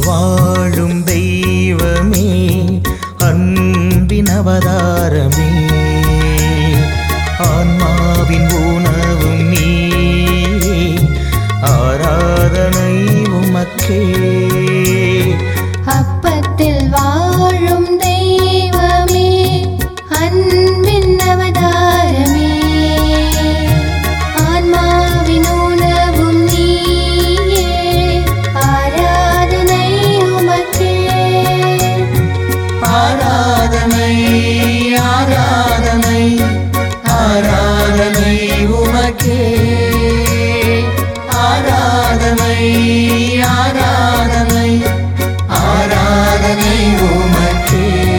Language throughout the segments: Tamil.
வாழும் தெய்வமே அன்பின் அவதாரமே ஆன்மாவின் உணவும் நீ ஆராதனை உமக்கே அப்பத்தில் வாழும் தெய்வமே அன்பின் அவதாரமே ஆன்மாவின் உணவும் நீயே ஆராதனை உமக்கே ஆராதனை ஆராதனை ஆராதனை உமக்கே ஆராதனை ஆராதனை ஆராதனை உமக்கே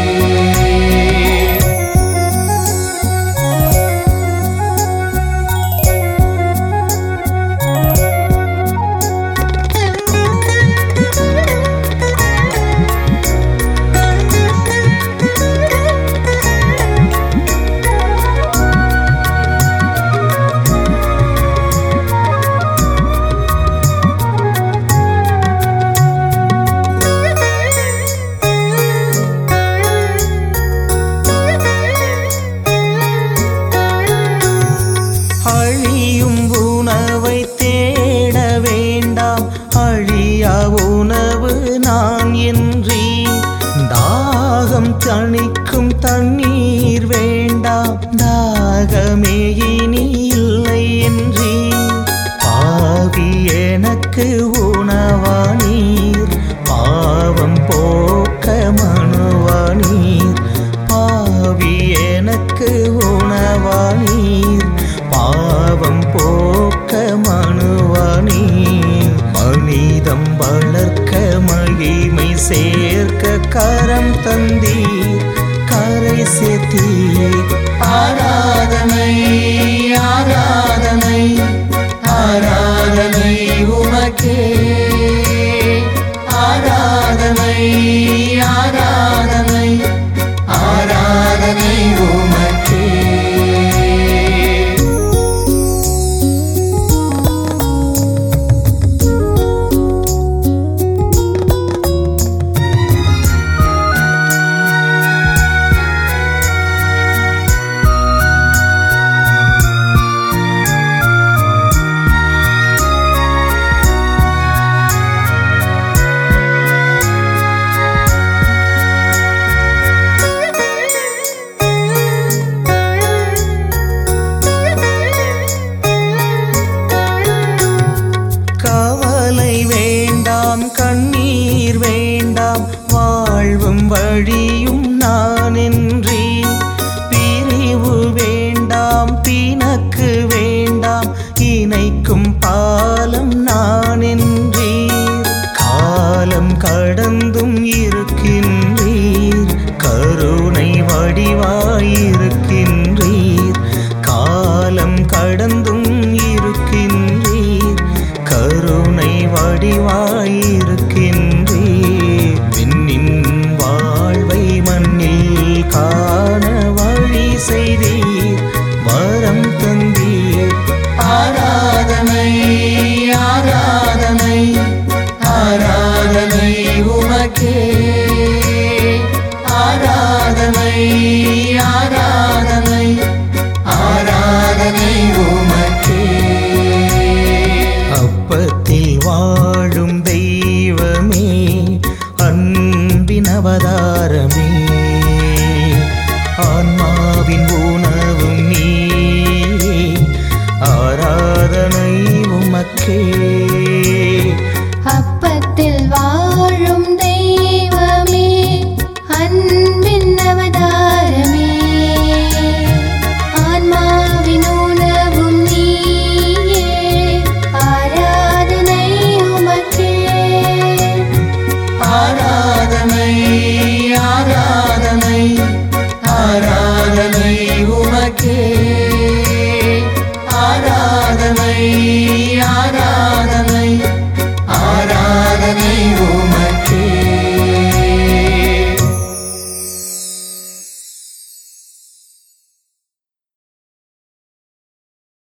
அழியும் உணவை தேட வேண்டாம் அழியா உணவு நான் என்றி தாகம் தணிக்கும் தண்ணீர் வேண்டாம் தாகமே இனி இல்லை என்றி பாவி எனக்கு உணவா நீர் பாவம் போக்க மனுவா நீர் பாவி எனக்கு உணவா நீர் பாவம் போக்க மனுவா நீர் மனிதம் வளர்க்க மகிமை சேர்க்க கரம் தந்தீர் கரை சேர்த்தீர் ஆராதனை ஆராதனை ஆராதனை உமக்கே ஆராதனை ஆராதனை ஆராதனை உமக்கே கவலை வேண்டாம் கண்ணீர் வேண்டாம் வாழ்வும் வழியும் நான் என்றி பிரிவு வேண்டாம் பிணக்கு வேண்டாம் இணைக்கும் பாலம் நான் என்றீர் காலம் கடந்தும் இருக்கின்றீர் கருணை வடிவாயிருக்கின்றீர் காலம் கடந்தும் இருக்கின்றீர் கருணை வடிவாயிருக்கின்றீர் விண்ணின் வாழ்வை மண்ணில் காண வழி செய்தீர் வரம் தந்தீர் ஆராதனை ஆராதனை ஆராதனை உமக்கே ஆராதனை ஆராதனை ஆராதனை உமக்கே அப்பத்தில் வாழும் தெய்வமே அன்பின் அவதாரமே ஆன்மாவின் உணவும் நீ ஆராதனை உமக்கே